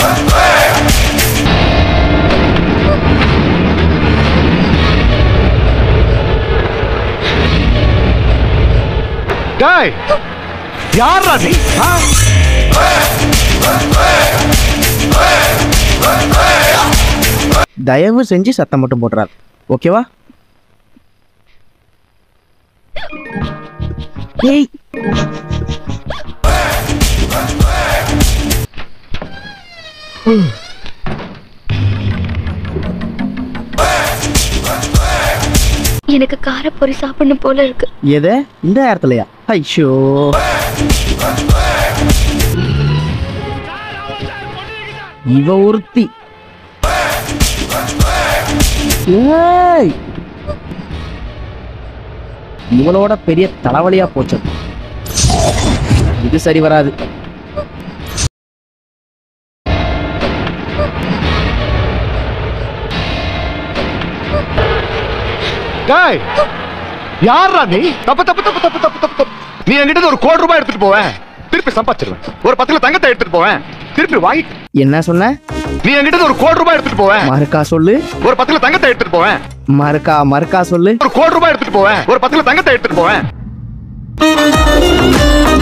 டேய் யாரா நீ ஆ? தயவு செஞ்சு சத்தம் மட்டும் போட்டுறாரு ஓகேவா ஏய் எனக்கு காரப்பொரி சாப்பிடணும் போல இருக்கு எது இந்த நேரத்துலயா ஐயோ இவ ஒருத்தி ஏய் இவளோட பெரிய தலைவலியா போச்சு இது சரி வராது டேய் யாரா நீ தப்பு தப்பு தப்பு தப்பு தப்பு தப்பு தப்பு நீ என்கிட்ட இருந்து ஒரு கோடி ரூபாய் எடுத்துட்டு போவேன் திருப்பி சம்பாதிச்சிருவேன் ஒரு பத்து கிலோ தங்கத்தை எடுத்துட்டு போவேன் திருப்பி வாங்கி என்ன சொன்ன நீ என்கிட்ட இருந்து ஒரு கோடி ரூபாய் எடுத்துட்டு போவேன் மறுக்கா சொல்லு ஒரு பத்து கிலோ தங்கத்தை எடுத்துட்டு போவேன் மறுக்கா மறுக்கா சொல்லு ஒரு கோடி ரூபாய் எடுத்துட்டு போவேன் ஒரு பத்து கிலோ தங்கத்தை எடுத்துட்டு போவேன்